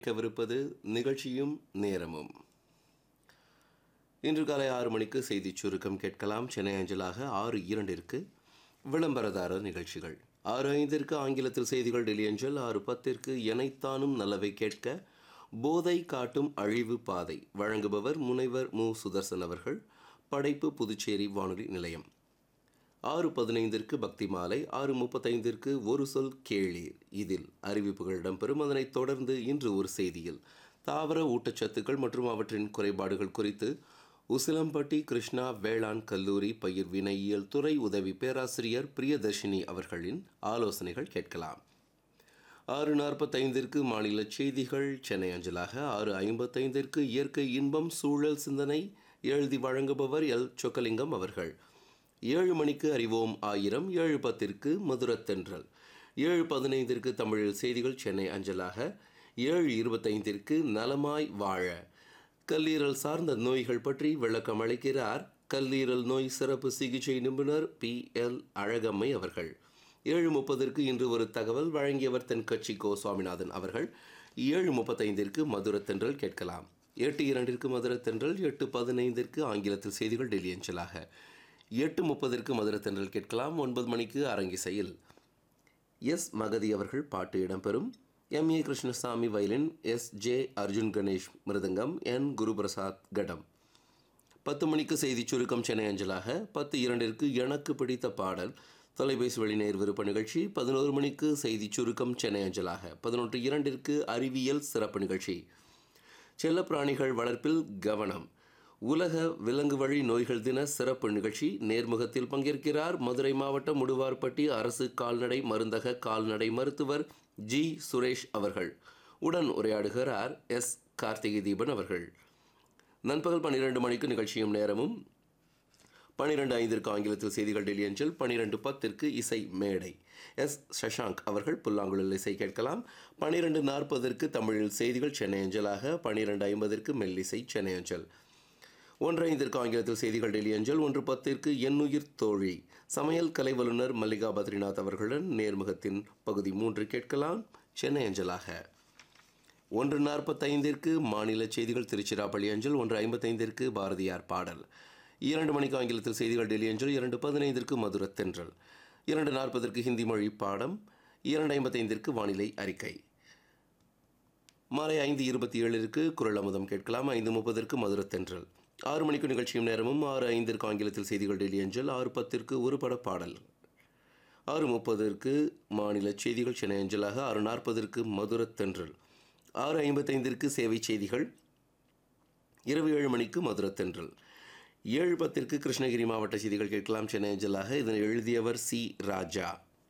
கேட்கவிருப்பது நிகழ்ச்சியும் நேரமும் இன்று காலை ஆறு மணிக்கு செய்திச் சுருக்கம் கேட்கலாம் சென்னை அஞ்சலாக ஆறு இரண்டிற்கு விளம்பரதாரர் நிகழ்ச்சிகள் ஆறு ஐந்திற்கு ஆங்கிலத்தில் செய்திகள் டெல்லி அஞ்சல் ஆறு பத்திற்கு எனைத்தானும் நல்லவை கேட்க போதை காட்டும் அழிவு பாதை வழங்குபவர் முனைவர் மு சுதர்சன் அவர்கள் படைப்பு புதுச்சேரி வானொலி நிலையம் ஆறு பதினைந்திற்கு பக்தி மாலை ஆறு முப்பத்தைந்திற்கு ஒரு சொல் கேளீர் இதில் அறிவிப்புகள் இடம்பெறும் அதனைத் தொடர்ந்து இன்று ஒரு செய்தியில் தாவர ஊட்டச்சத்துக்கள் மற்றும் அவற்றின் குறைபாடுகள் குறித்து உசிலம்பட்டி கிருஷ்ணா வேளாண் கல்லூரி பயிர் வினையியல் துறை உதவி பேராசிரியர் பிரியதர்ஷினி அவர்களின் ஆலோசனைகள் கேட்கலாம் ஆறு நாற்பத்தைந்திற்கு மாநில செய்திகள் சென்னை அஞ்சலாக ஆறு ஐம்பத்தைந்திற்கு இயற்கை இன்பம் சூழல் சிந்தனை எழுதி வழங்குபவர் எல் சொக்கலிங்கம் அவர்கள் ஏழு மணிக்கு அறிவோம் ஆயிரம் ஏழு பத்திற்கு மதுரத்தென்றல் ஏழு பதினைந்திற்கு தமிழில் செய்திகள் சென்னை அஞ்சலாக ஏழு இருபத்தைந்திற்கு நலமாய் வாழ கல்லீரல் சார்ந்த நோய்கள் பற்றி விளக்கம் அளிக்கிறார் கல்லீரல் நோய் சிறப்பு சிகிச்சை நிபுணர் பி எல் அழகம்மை அவர்கள் ஏழு முப்பதற்கு இன்று ஒரு தகவல் வழங்கியவர் தென்கட்சி கோ சுவாமிநாதன் அவர்கள் ஏழு முப்பத்தைந்திற்கு மதுரத்தென்றல் கேட்கலாம் எட்டு இரண்டிற்கு மதுரத்தென்றல் எட்டு பதினைந்திற்கு ஆங்கிலத்தில் செய்திகள் டெல்லி அஞ்சலாக எட்டு முப்பதற்கு மதுரத்தென்றல் கேட்கலாம் ஒன்பது மணிக்கு அரங்கிசையில் எஸ் மகதி அவர்கள் பாட்டு இடம்பெறும் M A Krishnaswamy violin S J Arjun Ganesh mridangam N Guruprasad ghatam பத்து மணிக்கு செய்தி சுருக்கம் சென்னை அஞ்சலாக பத்து இரண்டிற்கு எனக்கு பிடித்த பாடல் தொலைபேசி வழி நேர் விருப்ப நிகழ்ச்சி பதினோரு மணிக்கு செய்தி சுருக்கம் சென்னை அஞ்சலாக பதினொன்று இரண்டிற்கு அறிவியல் சிறப்பு நிகழ்ச்சி செல்லப்பிராணிகள் வளர்ப்பில் கவனம் உலக விலங்கு வழி நோய்கள் தின சிறப்பு நிகழ்ச்சி நேர்முகத்தில் பங்கேற்கிறார் மதுரை மாவட்டம் முடுவார்பட்டி அரசு கால்நடை மருந்தக கால்நடை மருத்துவர் ஜி சுரேஷ் அவர்கள் உடன் உரையாடுகிறார் எஸ் கார்த்திகை தீபன் அவர்கள் நண்பகல் பன்னிரண்டு மணிக்கு நிகழ்ச்சியும் நேரமும் பன்னிரெண்டு ஐந்திற்கு ஆங்கிலத்தில் செய்திகள் டெல்லி அஞ்சல் பன்னிரெண்டு பத்திற்கு இசை மேடை எஸ் சஷாங்க் அவர்கள் புல்லாங்குழல் இசை கேட்கலாம் பன்னிரெண்டு நாற்பதற்கு தமிழில் செய்திகள் சென்னை அஞ்சலாக பன்னிரெண்டு ஐம்பதற்கு மெல்லிசை சென்னை அஞ்சல் ஒன்று ஐந்திற்கு ஆங்கிலத்தில் செய்திகள் டெல்லி அஞ்சல் ஒன்று பத்திற்கு எண்ணுயிர் தோழி சமையல் கலை வல்லுநர் மல்லிகா பத்ரிநாத் அவர்களுடன் நேர்முகத்தின் பகுதி மூன்று கேட்கலாம் சென்னை அஞ்சலாக ஒன்று நாற்பத்தைந்திற்கு மாநில செய்திகள் திருச்சிராப்பள்ளி அஞ்சல் ஒன்று ஐம்பத்தைந்திற்கு பாரதியார் பாடல் இரண்டு மணிக்கு ஆங்கிலத்தில் செய்திகள் டெல்லி அஞ்சல் இரண்டு பதினைந்திற்கு மதுர தென்றல் இரண்டு நாற்பதற்கு ஹிந்தி மொழி பாடம் இரண்டு ஐம்பத்தைந்திற்கு வானிலை அறிக்கை மாலை ஐந்து இருபத்தி ஏழிற்கு குரல் அமுதம் கேட்கலாம் ஐந்து முப்பதற்கு மதுர தென்றல் ஆறு மணிக்கு நிகழ்ச்சியும் நேரமும் ஆறு ஐந்திற்கு ஆங்கிலத்தில் செய்திகள் டெல்லி அஞ்சல் ஆறு பத்திற்கு ஒரு பட பாடல் ஆறு முப்பதற்கு மாநில செய்திகள் சென்னை அஞ்சலாக ஆறு நாற்பதற்கு மதுர தென்றல் ஆறு ஐம்பத்தைந்திற்கு சேவை செய்திகள் இரவு ஏழு மணிக்கு மதுர தென்றல் ஏழு பத்திற்கு கிருஷ்ணகிரி மாவட்ட செய்திகள் கேட்கலாம் சென்னை அஞ்சலாக இதனை எழுதியவர் சி ராஜா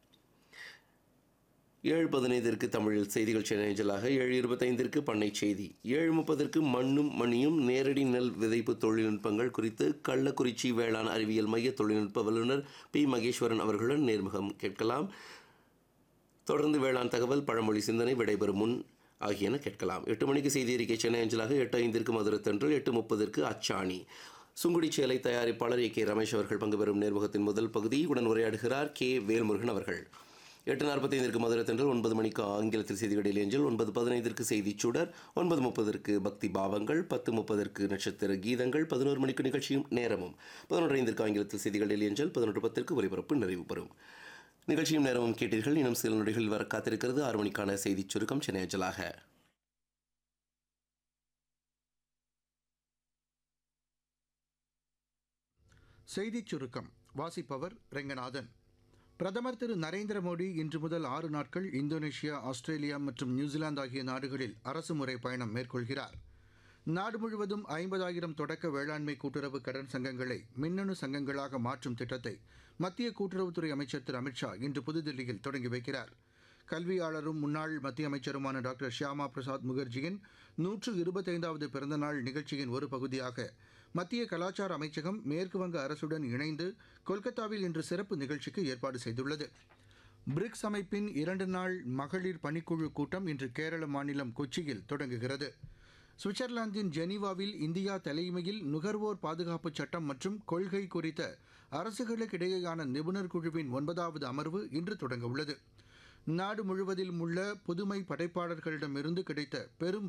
ஏழு பதினைந்திற்கு தமிழில் செய்திகள் சென்னை அஞ்சலாக ஏழு இருபத்தைந்திற்கு பண்ணை செய்தி ஏழு முப்பதற்கு மண்ணும் மணியும் நேரடி நெல் விதைப்பு தொழில்நுட்பங்கள் குறித்து கள்ளக்குறிச்சி வேளாண் அறிவியல் மைய தொழில்நுட்ப வல்லுநர் பி மகேஸ்வரன் அவர்களுடன் நேர்முகம் கேட்கலாம் தொடர்ந்து வேளாண் தகவல் பழமொழி சிந்தனை விடைபெறும் முன் ஆகியன கேட்கலாம் எட்டு மணிக்கு செய்தி அறிக்கை சென்னை அஞ்சலாக எட்டு ஐந்திற்கு மதுரத்தன்று எட்டு முப்பதற்கு அச்சாணி சுங்குடி சேலை தயாரிப்பாளர் ஏ கே ரமேஷ் அவர்கள் பங்கு பெறும் நேர்முகத்தின் முதல் பகுதி உடன் உரையாடுகிறார் கே வேல்முருகன் அவர்கள் எட்டு நாற்பத்தைந்திற்கு மதுரத்தன்று ஒன்பது மணிக்கு ஆங்கிலத்தில் செய்திகளில் ஏஞ்சல் ஒன்பது பதினைந்திற்கு செய்திச் சுடர் ஒன்பது முப்பதற்கு பக்தி பாவங்கள் பத்து முப்பதற்கு நட்சத்திர கீதங்கள் பதினோரு மணிக்கு நிகழ்ச்சியும் நேரமும் பதினொன்று ஐந்திற்கு ஆங்கிலத்தில் செய்திகளில் ஏஞ்சல் பதினொன்று பத்திற்கு ஒலிபரப்பு நிறைவு பெறும் நிகழ்ச்சியும் நேரமும் கேட்டீர்கள் இன்னும் சில நொடிகள் வர காத்திருக்கிறது ஆறு மணிக்கான செய்திச் சுருக்கம் சென்னை அஞ்சலாக செய்திச் சுருக்கம் வாசிப்பவர் ரெங்கநாதன் பிரதமர் திரு நரேந்திர மோடி இன்று முதல் ஆறு நாட்கள் இந்தோனேஷியா ஆஸ்திரேலியா மற்றும் நியூசிலாந்து ஆகிய நாடுகளில் அரசுமுறை பயணம் மேற்கொள்கிறார் நாடு முழுவதும் ஐம்பதாயிரம் தொடக்க வேளாண்மை கூட்டுறவு கடன் சங்கங்களை மின்னணு சங்கங்களாக மாற்றும் திட்டத்தை மத்திய கூட்டுறவுத்துறை அமைச்சர் திரு அமித்ஷா இன்று புதுதில்லியில் தொடங்கி வைக்கிறார் கல்வியாளரும் முன்னாள் மத்திய அமைச்சருமான டாக்டர் ஷியாமா பிரசாத் முகர்ஜியின் நூற்று இருபத்தைந்தாவது பிறந்தநாள் நிகழ்ச்சியின் ஒரு பகுதியாக மத்திய கலாச்சார அமைச்சகம் மேற்குவங்க அரசுடன் இணைந்து கொல்கத்தாவில் இன்று சிறப்பு நிகழ்ச்சிக்கு ஏற்பாடு செய்துள்ளது பிரிக்ஸ் அமைப்பின் இரண்டு நாள் மகளிர் பணிக்குழு கூட்டம் இன்று கேரள மாநிலம் கொச்சியில் தொடங்குகிறது சுவிட்சர்லாந்தின் ஜெனீவாவில் இந்தியா தலைமையில் நுகர்வோர் பாதுகாப்பு சட்டம் மற்றும் கொள்கை குறித்த அரசுகளுக்கிடையேயான நிபுணர் குழுவின் ஒன்பதாவது அமர்வு இன்று தொடங்க உள்ளது நாடு முழுவதிலும் உள்ள புதுமை படைப்பாளர்களிடமிருந்து கிடைத்த பெரும்